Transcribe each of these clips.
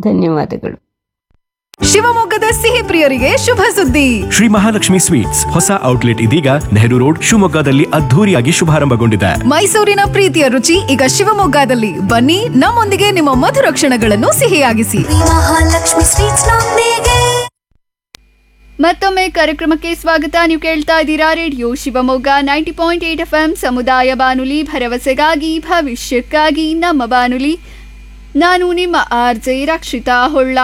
ಧನ್ಯವಾದಗಳು ಶಿವಮೊಗ್ಗದ ಸಿಹಿ ಪ್ರಿಯರಿಗೆ ಶುಭ ಸುದ್ದಿ ಶ್ರೀ ಮಹಾಲಕ್ಷ್ಮಿ ಸ್ವೀಟ್ಸ್ ಹೊಸ ಔಟ್ಲೆಟ್ ಇದೀಗ ನೆಹರು ರೋಡ್ ಶಿವಮೊಗ್ಗದಲ್ಲಿ ಅದ್ಧೂರಿಯಾಗಿ ಶುಭಾರಂಭಗೊಂಡಿದೆ ಮೈಸೂರಿನ ಪ್ರೀತಿಯ ರುಚಿ ಈಗ ಶಿವಮೊಗ್ಗದಲ್ಲಿ ಬನ್ನಿ ನಮ್ಮೊಂದಿಗೆ ನಿಮ್ಮ ಮಧುರ ಕ್ಷಣಗಳನ್ನು ಸಿಹಿಯಾಗಿಸಿ ಮಹಾಲಕ್ಷ್ಮಿ ಸ್ವೀಟ್ಸ್ ನೊಂದಿಗೆ ಮತ್ತೊಮ್ಮೆ ಕಾರ್ಯಕ್ರಮಕ್ಕೆ ಸ್ವಾಗತ ನೀವು ಕೇಳ್ತಾ ಇದ್ದೀರಾ radio Shivamogga ninety point eight F M ಸಮುದಾಯ ಬಾನುಲಿ ಭರವಸೆಗಾಗಿ ಭವಿಷ್ಯಕ್ಕಾಗಿ ನಮ್ಮ ಬಾನುಲಿ ನಾನು ನಿಮ್ಮ ಆರ್ ಜೆ ರಕ್ಷಿತಾ ಹೊಳ್ಳ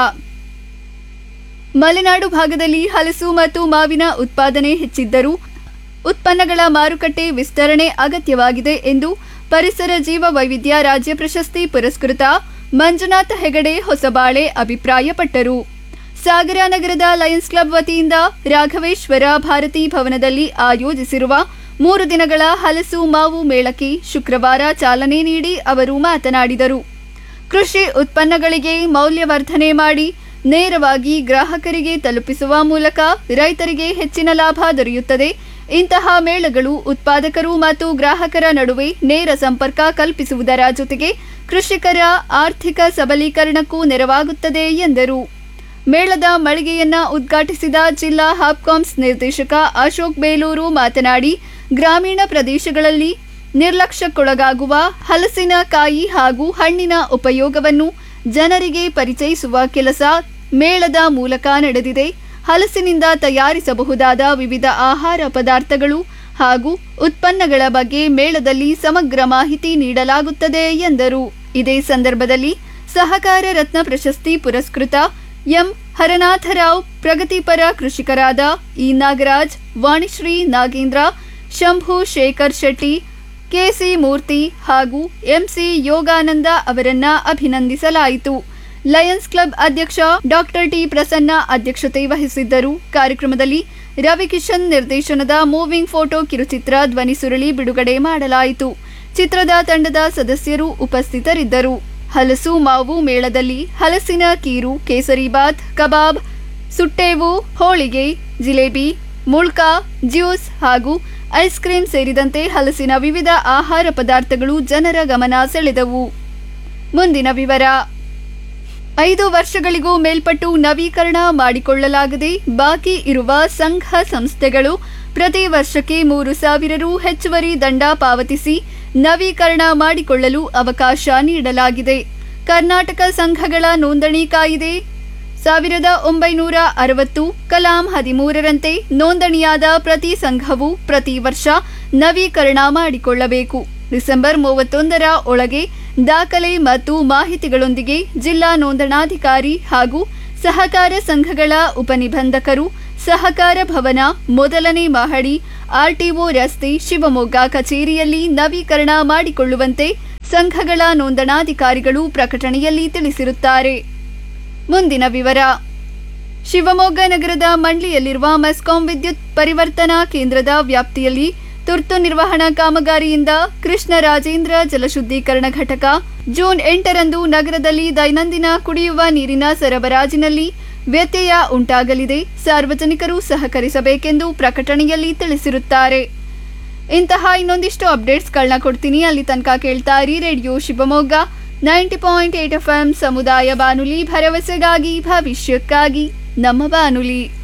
ಮಲೆನಾಡು ಭಾಗದಲ್ಲಿ ಹಲಸು ಮತ್ತು ಮಾವಿನ ಉತ್ಪಾದನೆ ಹೆಚ್ಚಿದ್ದರೂ ಉತ್ಪನ್ನಗಳ ಮಾರುಕಟ್ಟೆ ವಿಸ್ತರಣೆ ಅಗತ್ಯವಾಗಿದೆ ಎಂದು ಪರಿಸರ ಜೀವ ವೈವಿಧ್ಯ ರಾಜ್ಯ ಪ್ರಶಸ್ತಿ ಪುರಸ್ಕೃತ ಮಂಜುನಾಥ ಹೆಗಡೆ ಹೊಸಬಾಳೆ ಅಭಿಪ್ರಾಯಪಟ್ಟರು ಸಾಗರ ನಗರದ ಲಯನ್ಸ್ ಕ್ಲಬ್ ವತಿಯಿಂದ ರಾಘವೇಶ್ವರ ಭಾರತಿ ಭವನದಲ್ಲಿ ಆಯೋಜಿಸಿರುವ ಮೂರು ದಿನಗಳ ಹಲಸು ಮಾವು ಮೇಳಕ್ಕೆ ಶುಕ್ರವಾರ ಚಾಲನೆ ನೀಡಿ ಅವರು ಮಾತನಾಡಿದರು ಕೃಷಿ ಉತ್ಪನ್ನಗಳಿಗೆ ಮೌಲ್ಯವರ್ಧನೆ ಮಾಡಿ ನೇರವಾಗಿ ಗ್ರಾಹಕರಿಗೆ ತಲುಪಿಸುವ ಮೂಲಕ ರೈತರಿಗೆ ಹೆಚ್ಚಿನ ಲಾಭ ದೊರೆಯುತ್ತದೆ ಇಂತಹ ಮೇಳಗಳು ಉತ್ಪಾದಕರು ಮತ್ತು ಗ್ರಾಹಕರ ನಡುವೆ ನೇರ ಸಂಪರ್ಕ ಕಲ್ಪಿಸುವುದರ ಜೊತೆಗೆ ಕೃಷಿಕರ ಆರ್ಥಿಕ ಸಬಲೀಕರಣಕ್ಕೂ ನೆರವಾಗುತ್ತದೆ ಎಂದರು ಮೇಳದ ಮಳಿಗೆಯನ್ನ ಉದ್ಘಾಟಿಸಿದ ಜಿಲ್ಲಾ ಹಾಪ್ಕಾಮ್ಸ್ ನಿರ್ದೇಶಕ ಅಶೋಕ್ ಬೇಲೂರು ಮಾತನಾಡಿ ಗ್ರಾಮೀಣ ಪ್ರದೇಶಗಳಲ್ಲಿ ನಿರ್ಲಕ್ಷ್ಯಕ್ಕೊಳಗಾಗುವ ಹಲಸಿನ ಕಾಯಿ ಹಾಗೂ ಹಣ್ಣಿನ ಉಪಯೋಗವನ್ನು ಜನರಿಗೆ ಪರಿಚಯಿಸುವ ಕೆಲಸ ಮೇಳದ ಮೂಲಕ ನಡೆದಿದೆ ಹಲಸಿನಿಂದ ತಯಾರಿಸಬಹುದಾದ ವಿವಿಧ ಆಹಾರ ಪದಾರ್ಥಗಳು ಹಾಗೂ ಉತ್ಪನ್ನಗಳ ಬಗ್ಗೆ ಮೇಳದಲ್ಲಿ ಸಮಗ್ರ ಮಾಹಿತಿ ನೀಡಲಾಗುತ್ತದೆ ಎಂದರು ಇದೇ ಸಂದರ್ಭದಲ್ಲಿ ಸಹಕಾರ ರತ್ನ ಪ್ರಶಸ್ತಿ ಪುರಸ್ಕೃತ ಎಂ ಹರನಾಥರಾವ್ ಪ್ರಗತಿಪರ ಕೃಷಿಕರಾದ ಇ ನಾಗರಾಜ್ ವಾಣಿಶ್ರೀ ನಾಗೇಂದ್ರ ಶಂಭು ಶೇಖರ್ ಶೆಟ್ಟಿ ಕೆಸಿ ಮೂರ್ತಿ ಹಾಗೂ ಎಂಸಿ ಯೋಗಾನಂದ ಅವರನ್ನ ಅಭಿನಂದಿಸಲಾಯಿತು ಲಯನ್ಸ್ ಕ್ಲಬ್ ಅಧ್ಯಕ್ಷ ಡಾಕ್ಟರ್ ಟಿ ಪ್ರಸನ್ನ ಅಧ್ಯಕ್ಷತೆ ವಹಿಸಿದ್ದರು ಕಾರ್ಯಕ್ರಮದಲ್ಲಿ ರವಿಕಿಶನ್ ನಿರ್ದೇಶನದ ಮೂವಿಂಗ್ ಫೋಟೋ ಕಿರುಚಿತ್ರ ಧ್ವನಿ ಸುರುಳಿ ಬಿಡುಗಡೆ ಮಾಡಲಾಯಿತು ಚಿತ್ರದ ತಂಡದ ಸದಸ್ಯರು ಉಪಸ್ಥಿತರಿದ್ದರು ಹಲಸು ಮಾವು ಮೇಳದಲ್ಲಿ ಹಲಸಿನ ಕೀರು ಕೇಸರಿಬಾತ್ ಕಬಾಬ್ ಸುಟ್ಟೇವು ಹೋಳಿಗೆ ಜಿಲೇಬಿ ಮುಳ್ಕ ಜ್ಯೂಸ್ ಹಾಗೂ ಐಸ್ ಕ್ರೀಂ ಸೇರಿದಂತೆ ಹಲಸಿನ ವಿವಿಧ ಆಹಾರ ಪದಾರ್ಥಗಳು ಜನರ ಗಮನ ಸೆಳೆದವು ಮುಂದಿನ ವಿವರ ಐದು ವರ್ಷಗಳಿಗೂ ಮೇಲ್ಪಟ್ಟು ನವೀಕರಣ ಮಾಡಿಕೊಳ್ಳಲಾಗದೆ ಬಾಕಿ ಇರುವ ಸಂಘ ಸಂಸ್ಥೆಗಳು ಪ್ರತಿ ವರ್ಷಕ್ಕೆ ಮೂರು ಸಾವಿರ ರು ಹೆಚ್ಚುವರಿ ದಂಡ ಪಾವತಿಸಿ ನವೀಕರಣ ಮಾಡಿಕೊಳ್ಳಲು ಅವಕಾಶ ನೀಡಲಾಗಿದೆ ಕರ್ನಾಟಕ ಸಂಘಗಳ ನೋಂದಣಿ ಕಾಯಿದೆ ಸಾವಿರದ ಒಂಬೈನೂರ ಅರವತ್ತು ಕಲಾಂ ಹದಿಮೂರರಂತೆ ನೋಂದಣಿಯಾದ ಪ್ರತಿ ಸಂಘವು ಪ್ರತಿ ವರ್ಷ ನವೀಕರಣ ಮಾಡಿಕೊಳ್ಳಬೇಕು ಡಿಸೆಂಬರ್ ಮೂವತ್ತೊಂದರ ಒಳಗೆ ದಾಖಲೆ ಮತ್ತು ಮಾಹಿತಿಗಳೊಂದಿಗೆ ಜಿಲ್ಲಾ ನೋಂದಣಾಧಿಕಾರಿ ಹಾಗೂ ಸಹಕಾರ ಸಂಘಗಳ ಉಪನಿಬಂಧಕರು ಸಹಕಾರ ಭವನ ಮೊದಲನೇ ಮಹಡಿ ಆರ್ಟಿಒ ರಸ್ತೆ ಶಿವಮೊಗ್ಗ ಕಚೇರಿಯಲ್ಲಿ ನವೀಕರಣ ಮಾಡಿಕೊಳ್ಳುವಂತೆ ಸಂಘಗಳ ನೋಂದಣಾಧಿಕಾರಿಗಳು ಪ್ರಕಟಣೆಯಲ್ಲಿ ತಿಳಿಸಿರುತ್ತಾರೆ ಮುಂದಿನ ವಿವರ ಶಿವಮೊಗ್ಗ ನಗರದ ಮಂಡ್ಲಿಯಲ್ಲಿರುವ ಮೆಸ್ಕಾಂ ವಿದ್ಯುತ್ ಪರಿವರ್ತನಾ ಕೇಂದ್ರದ ವ್ಯಾಪ್ತಿಯಲ್ಲಿ ತುರ್ತು ನಿರ್ವಹಣಾ ಕಾಮಗಾರಿಯಿಂದ ಕೃಷ್ಣರಾಜೇಂದ್ರ ಜಲಶುದ್ಧೀಕರಣ ಘಟಕ ಜೂನ್ ಎಂಟರಂದು ನಗರದಲ್ಲಿ ದೈನಂದಿನ ಕುಡಿಯುವ ನೀರಿನ ಸರಬರಾಜಿನಲ್ಲಿ ವ್ಯತ್ಯಯ ಉಂಟಾಗಲಿದೆ ಸಾರ್ವಜನಿಕರು ಸಹಕರಿಸಬೇಕೆಂದು ಪ್ರಕಟಣೆಯಲ್ಲಿ ತಿಳಿಸಿರುತ್ತಾರೆ ಇಂತಹ ಇನ್ನೊಂದಿಷ್ಟು ಅಪ್ಡೇಟ್ಸ್ಗಳನ್ನ ಕೊಡ್ತೀನಿ ಅಲ್ಲಿ ತನಕ ಕೇಳ್ತಾ ಇರಿ radio Shivamogga ninety point eight F M ಸಮುದಾಯ ಬಾನುಲಿ ಭರವಸೆಗಾಗಿ ಭವಿಷ್ಯಕ್ಕಾಗಿ ನಮ್ಮ ಬಾನುಲಿ